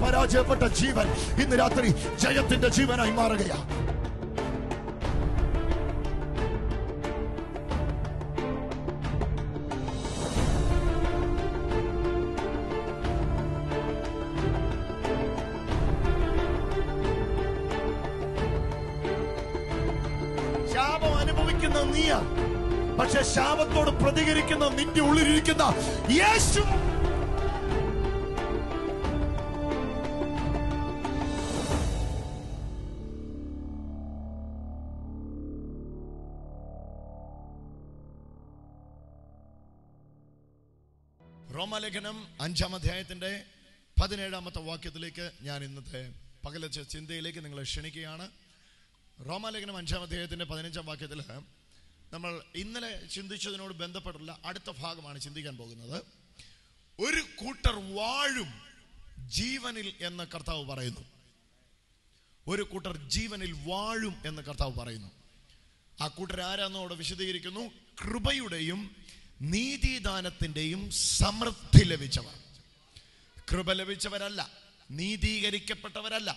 പരാജയപ്പെട്ട ജീവൻ ഇന്ന് രാത്രി ജയത്തിന്റെ ജീവനായി മാറുകയാണ് ശാപം അനുഭവിക്കുന്ന നീയാ പക്ഷെ ശാപത്തോട് പ്രതികരിക്കുന്ന നിന്റെ ഉള്ളിലിരിക്കുന്ന യേശു റോമാലേഖനം അഞ്ചാം അധ്യായത്തിന്റെ പതിനേഴാമത്തെ വാക്യത്തിലേക്ക് ഞാൻ ഇന്നത്തെ പകലച്ച ചിന്തയിലേക്ക് നിങ്ങളെ ക്ഷണിക്കുകയാണ് റോമാലേഖനം അഞ്ചാം അധ്യായത്തിന്റെ പതിനഞ്ചാം വാക്യത്തിൽ നമ്മൾ ഇന്നലെ ചിന്തിച്ചതിനോട് ബന്ധപ്പെട്ടുള്ള അടുത്ത ഭാഗമാണ് ചിന്തിക്കാൻ പോകുന്നത് ഒരു കൂട്ടർ വാഴും ജീവനിൽ എന്ന് കർത്താവ് പറയുന്നു ഒരു കൂട്ടർ ജീവനിൽ വാഴും എന്ന് കർത്താവ് പറയുന്നു ആ കൂട്ടർ ആരാന്ന് അവിടെ വിശദീകരിക്കുന്നു കൃപയുടെയും നീതിദാനത്തിന്റെയും സമൃദ്ധി ലഭിച്ചവർ കൃപ ലഭിച്ചവരല്ല നീതീകരിക്കപ്പെട്ടവരല്ല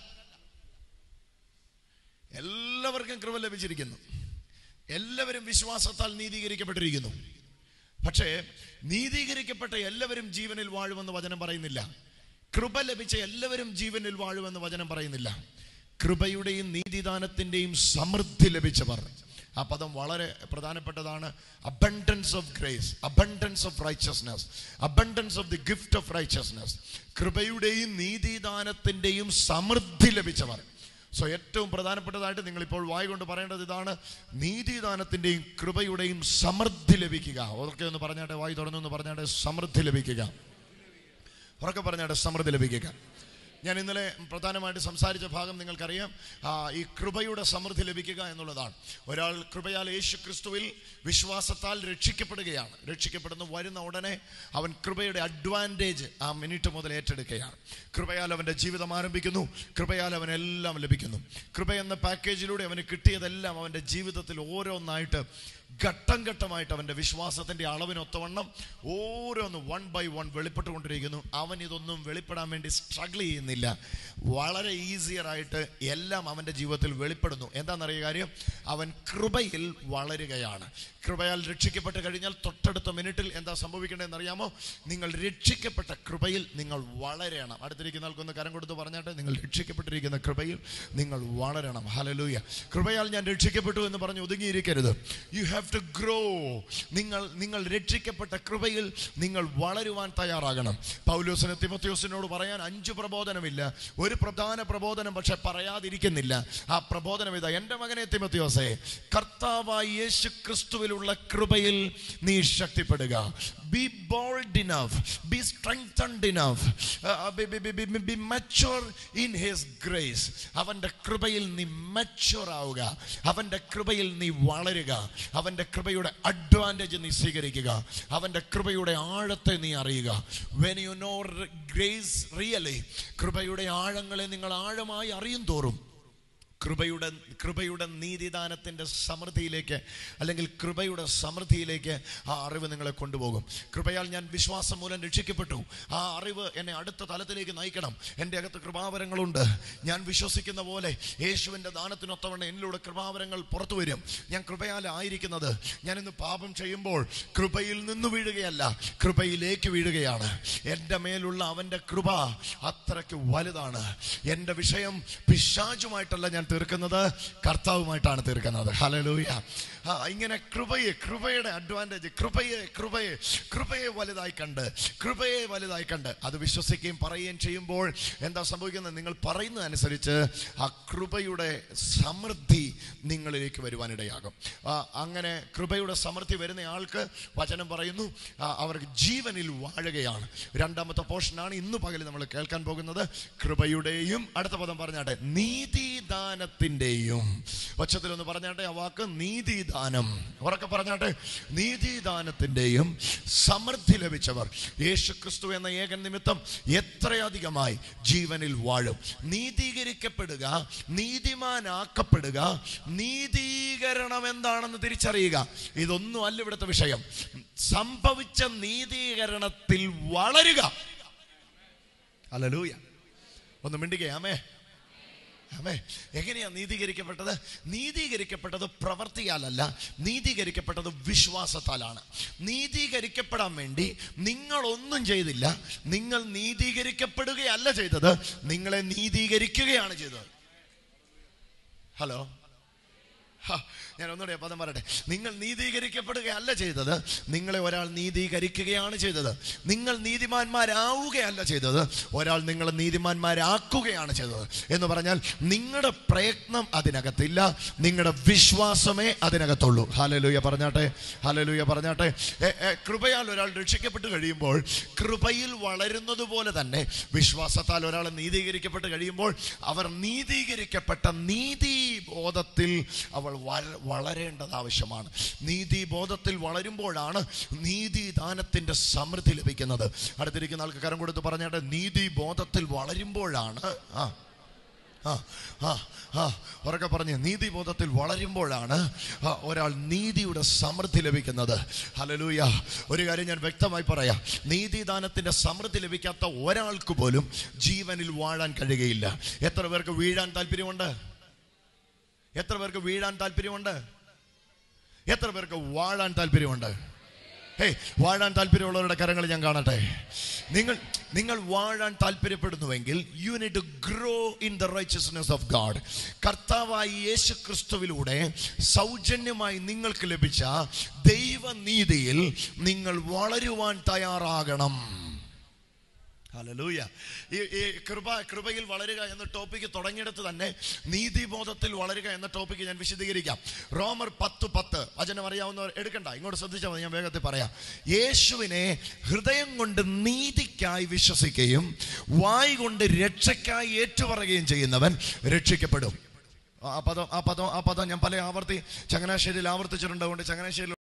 എല്ലാവർക്കും കൃപ ലഭിച്ചിരിക്കുന്നു എല്ലാവരും വിശ്വാസത്താൽ നീതീകരിക്കപ്പെട്ടിരിക്കുന്നു പക്ഷേ നീതീകരിക്കപ്പെട്ട എല്ലാവരും ജീവനിൽ വാഴുമെന്ന് വചനം പറയുന്നില്ല കൃപ ലഭിച്ച എല്ലാവരും ജീവനിൽ വാഴുമെന്ന് വചനം പറയുന്നില്ല കൃപയുടെയും നീതിദാനത്തിന്റെയും സമൃദ്ധി ലഭിച്ചവർ ആ പദം വളരെ പ്രധാനപ്പെട്ടതാണ് abundance of grace abundance of righteousness abundance of the gift of righteousness കൃപയുടെയും നീതിദാനത്തിന്റെയും സമൃദ്ധി ലഭിച്ചവർ സോ ഏറ്റവും പ്രധാനപ്പെട്ടതായിട്ട് നിങ്ങൾ ഇപ്പോൾ വായി കൊണ്ട് പറയേണ്ടത് ഇതാണ് നീതിദാനത്തിന്റെയും കൃപയുടെയും സമൃദ്ധി ലഭിക്കുക ഉറക്കെ ഒന്ന് പറഞ്ഞാട്ടെ വായി തുറന്നു പറഞ്ഞാട്ടെ സമൃദ്ധി ലഭിക്കുക ഉറക്കെ പറഞ്ഞാട്ടെ സമൃദ്ധി ലഭിക്കുക ഞാൻ ഇന്നലെ പ്രധാനമായിട്ട് സംസാരിച്ച ഭാഗം നിങ്ങൾക്കറിയാം ആ, ഈ കൃപയുടെ സമൃദ്ധി ലഭിക്കുക എന്നുള്ളതാണ് ഒരാൾ കൃപയാൽ യേശു ക്രിസ്തുവിൽ വിശ്വാസത്താൽ രക്ഷിക്കപ്പെടുകയാണ് രക്ഷിക്കപ്പെടുന്ന വരുന്ന ഉടനെ അവൻ കൃപയുടെ അഡ്വാൻറ്റേജ് ആ മിനിറ്റ് മുതൽ ഏറ്റെടുക്കുകയാണ് കൃപയാൽ അവൻ്റെ ജീവിതം ആരംഭിക്കുന്നു കൃപയാൽ അവനെല്ലാം ലഭിക്കുന്നു കൃപ എന്ന പാക്കേജിലൂടെ അവന് കിട്ടിയതെല്ലാം അവൻ്റെ ജീവിതത്തിൽ ഓരോന്നായിട്ട് ഘട്ടം ഘട്ടമായിട്ട് അവൻ്റെ വിശ്വാസത്തിൻ്റെ അളവിനൊത്തവണ്ണം ഓരോന്ന് വൺ ബൈ വൺ വെളിപ്പെട്ടുകൊണ്ടിരിക്കുന്നു അവൻ ഇതൊന്നും വെളിപ്പെടാൻ വേണ്ടി സ്ട്രഗിൾ ചെയ്യുന്നില്ല വളരെ ഈസിയർ ആയിട്ട് എല്ലാം അവൻ്റെ ജീവിതത്തിൽ വെളിപ്പെടുന്നു എന്താണെന്നറിയ കാര്യം അവൻ കൃപയിൽ വളരുകയാണ് കൃപയാൽ രക്ഷിക്കപ്പെട്ട് കഴിഞ്ഞാൽ തൊട്ടടുത്ത മിനിറ്റിൽ എന്താ സംഭവിക്കേണ്ടതെന്ന് അറിയാമോ നിങ്ങൾ രക്ഷിക്കപ്പെട്ട കൃപയിൽ നിങ്ങൾ വളരണം അടുത്തിരിക്കുന്ന ആൾക്കൊന്ന് കരം കൊടുത്ത് പറഞ്ഞാട്ടെ നിങ്ങൾ രക്ഷിക്കപ്പെട്ടിരിക്കുന്ന കൃപയിൽ നിങ്ങൾ വളരണം ഹലലൂയ കൃപയാൽ ഞാൻ രക്ഷിക്കപ്പെട്ടു എന്ന് പറഞ്ഞ് ഒതുങ്ങിയിരിക്കരുത് യു ഹാവ് ടു ഗ്രോ നിങ്ങൾ നിങ്ങൾ രക്ഷിക്കപ്പെട്ട കൃപയിൽ നിങ്ങൾ വളരുവാൻ തയ്യാറാകണം പൗലോസിന് തിമത്യോസിനോട് പറയാൻ അഞ്ച് പ്രബോധനമില്ല ഒരു പ്രധാന പ്രബോധനം പക്ഷെ പറയാതിരിക്കുന്നില്ല ആ പ്രബോധനം ഇതാ എൻ്റെ മകനെ തിമത്യോസേ കർത്താവായ യേശു ക്രിസ്തുവിലുള്ള കൃപയിൽ നീ ശക്തിപ്പെടുക be bold enough be strengthened enough be mature in his grace അവൻ്റെ കൃപയിൽ നീ മച്ചുവർ ആവുക അവൻ്റെ കൃപയിൽ നീ വളരുക അവൻ്റെ കൃപയുടെ അഡ്വാൻറ്റേജ് നീ സ്വീകരിക്കുക അവൻ്റെ കൃപയുടെ ആഴത്തെ നീ അറിയുക when you know grace really കൃപയുടെ ആഴങ്ങളെ നിങ്ങൾ ആഴമായി അറിയും തോറും കൃപയുടെ കൃപയുടെ നീതിദാനത്തിൻ്റെ സമൃദ്ധിയിലേക്ക് അല്ലെങ്കിൽ കൃപയുടെ സമൃദ്ധിയിലേക്ക് ആ അറിവ് നിങ്ങളെ കൊണ്ടുപോകും കൃപയാൽ ഞാൻ വിശ്വാസം മൂലം രക്ഷിക്കപ്പെട്ടു ആ അറിവ് എന്നെ അടുത്ത തലത്തിലേക്ക് നയിക്കണം എൻ്റെ അകത്ത് കൃപാവരങ്ങളുണ്ട് ഞാൻ വിശ്വസിക്കുന്ന പോലെ യേശുവിൻ്റെ ദാനത്തിനൊത്തവണ്ണം എന്നിലൂടെ കൃപാവരങ്ങൾ പുറത്തു വരും ഞാൻ കൃപയാൽ ആയിരിക്കുന്നത് ഞാൻ ഇന്ന് പാപം ചെയ്യുമ്പോൾ കൃപയിൽ നിന്ന് വീഴുകയല്ല കൃപയിലേക്ക് വീഴുകയാണ് എൻ്റെ മേലുള്ള അവൻ്റെ കൃപ അത്രയ്ക്ക് വലുതാണ് എൻ്റെ വിഷയം പിശാചുമായിട്ടല്ല ഞാൻ തീർക്കുന്നത് കർത്താവുമായിട്ടാണ് തീർക്കുന്നത് ഹലലൂയ ആ ഇങ്ങനെ കൃപയെ കൃപയുടെ അഡ്വാൻറ്റേജ് കൃപയെ കൃപയെ കൃപയെ വലുതായി കണ്ട് കൃപയെ വലുതായി കണ്ട് അത് വിശ്വസിക്കുകയും പറയുകയും ചെയ്യുമ്പോൾ എന്താ സംഭവിക്കുന്നത് നിങ്ങൾ പറയുന്നതനുസരിച്ച് ആ കൃപയുടെ സമൃദ്ധി നിങ്ങളിലേക്ക് വരുവാനിടയാകും ആ, അങ്ങനെ കൃപയുടെ സമൃദ്ധി വരുന്ന ആൾക്ക് വചനം പറയുന്നു ആ, അവർക്ക് ജീവനിൽ വാഴുകയാണ് രണ്ടാമത്തെ പോർഷനാണ് ഇന്ന് പകൽ നമ്മൾ കേൾക്കാൻ പോകുന്നത് കൃപയുടെയും അടുത്ത പദം പറഞ്ഞാട്ടെ നീതിദാനത്തിൻ്റെയും വച്ചത്തിലൊന്ന് പറഞ്ഞാട്ടെ ആ വാക്ക് നീതിദാനം ഉറക്കെ പറഞ്ഞാട്ടെ നീതിദാനത്തിൻ്റെയും സമൃദ്ധി ലഭിച്ചവർ യേശു ക്രിസ്തു എന്ന ഏകൻ നിമിത്തം എത്രയധികമായി ജീവനിൽ വാഴും നീതീകരിക്കപ്പെടുക നീതിമാനാക്കപ്പെടുക നീതീകരണം എന്താണെന്ന് തിരിച്ചറിയുക ഇതൊന്നും അല്ല ഇവിടുത്തെ വിഷയം സംഭവിച്ച നീതീകരണത്തിൽ വളരുക അല്ലലൂയ ഒന്ന് മിണ്ടുകയാമേ ആമേ എങ്ങനെയാ നീതീകരിക്കപ്പെട്ടത് നീതീകരിക്കപ്പെട്ടത് പ്രവർത്തിയാലല്ല നീതീകരിക്കപ്പെട്ടത് വിശ്വാസത്താലാണ് നീതീകരിക്കപ്പെടാൻ വേണ്ടി നിങ്ങൾ ഒന്നും ചെയ്തില്ല നിങ്ങൾ നീതീകരിക്കപ്പെടുകയല്ല ചെയ്തത് നിങ്ങളെ നീതീകരിക്കുകയാണ് ചെയ്തത് ഹലോ ഹ, ഞാൻ ഒന്നുകൂടെ ആ പദം പറയട്ടെ നിങ്ങൾ നീതീകരിക്കപ്പെടുകയല്ല ചെയ്തത് നിങ്ങളെ ഒരാൾ നീതീകരിക്കുകയാണ് ചെയ്തത് നിങ്ങൾ നീതിമാന്മാരാവുകയല്ല ചെയ്തത് ഒരാൾ നിങ്ങളെ നീതിമാന്മാരാക്കുകയാണ് ചെയ്തത് എന്ന് പറഞ്ഞാൽ നിങ്ങളുടെ പ്രയത്നം അതിനകത്തില്ല നിങ്ങളുടെ വിശ്വാസമേ അതിനകത്തുള്ളൂ ഹാലലൂയ പറഞ്ഞാട്ടെ ഹാലലൂയ പറഞ്ഞാട്ടെ എ, എ, കൃപയാൽ ഒരാൾ രക്ഷിക്കപ്പെട്ട് കഴിയുമ്പോൾ കൃപയിൽ വളരുന്നത് പോലെ തന്നെ വിശ്വാസത്താൽ ഒരാൾ നീതീകരിക്കപ്പെട്ട് കഴിയുമ്പോൾ അവർ നീതീകരിക്കപ്പെട്ട നീതി ബോധത്തിൽ അവൾ വള- വളരേണ്ടത് ആവശ്യമാണ് നീതി ബോധത്തിൽ വളരുമ്പോഴാണ് നീതിദാനത്തിന്റെ സമൃദ്ധി ലഭിക്കുന്നത് അടുത്തിരിക്കുന്ന ആൾക്ക് കരം കൊടുത്ത് പറഞ്ഞാട്ടെ നീതി ബോധത്തിൽ വളരുമ്പോഴാണ് ആ ആ ആ ആ ഉറക്കെ പറഞ്ഞ് നീതിബോധത്തിൽ വളരുമ്പോഴാണ് ആ, ഒരാൾ നീതിയുടെ സമൃദ്ധി ലഭിക്കുന്നത് ഹലലൂയ ഒരു കാര്യം ഞാൻ വ്യക്തമായി പറയാം നീതിദാനത്തിന്റെ സമൃദ്ധി ലഭിക്കാത്ത ഒരാൾക്ക് പോലും ജീവനിൽ വാഴാൻ കഴിയുകയില്ല എത്ര പേർക്ക് വീഴാൻ താല്പര്യമുണ്ട് എത്ര പേർക്ക് വീഴാൻ താല്പര്യമുണ്ട് എത്ര പേർക്ക് വാഴാൻ താല്പര്യമുണ്ട് ഹേയ് വാഴാൻ താല്പര്യമുള്ളവരുടെ കരങ്ങൾ ഞാൻ കാണട്ടെ നിങ്ങൾ നിങ്ങൾ വാഴാൻ താല്പര്യപ്പെടുന്നുവെങ്കിൽ you need to grow in the righteousness of God കർത്താവായി യേശു ക്രിസ്തുവിലൂടെ സൗജന്യമായി നിങ്ങൾക്ക് ലഭിച്ച ദൈവനീതിയിൽ നിങ്ങൾ വളരുവാൻ തയ്യാറാകണം ഹല്ലേലൂയ ഈ ഈ കൃപ കൃപയിൽ വളരുക എന്ന ടോപ്പിക്ക് തുടങ്ങിയെടുത്ത് തന്നെ നീതിബോധത്തിൽ വളരുക എന്ന ടോപ്പിക്ക് ഞാൻ വിശദീകരിക്കാം റോമർ പത്ത് പത്ത് വചനം അറിയാവുന്നവർ എടുക്കണ്ട ഇങ്ങോട്ട് ശ്രദ്ധിച്ചാൽ മതി ഞാൻ വേഗത്തിൽ പറയാം യേശുവിനെ ഹൃദയം കൊണ്ട് നീതിക്കായി വിശ്വസിക്കുകയും വായ് കൊണ്ട് രക്ഷയ്ക്കായി ഏറ്റുപറയുകയും ചെയ്യുന്നവൻ രക്ഷിക്കപ്പെടും ആ പദം ആ പദം ആ പദം ഞാൻ പല ആവർത്തി ചങ്ങനാശ്ശേരിയിൽ ആവർത്തിച്ചിട്ടുണ്ട് അതുകൊണ്ട് ചങ്ങനാശ്ശേരിയിൽ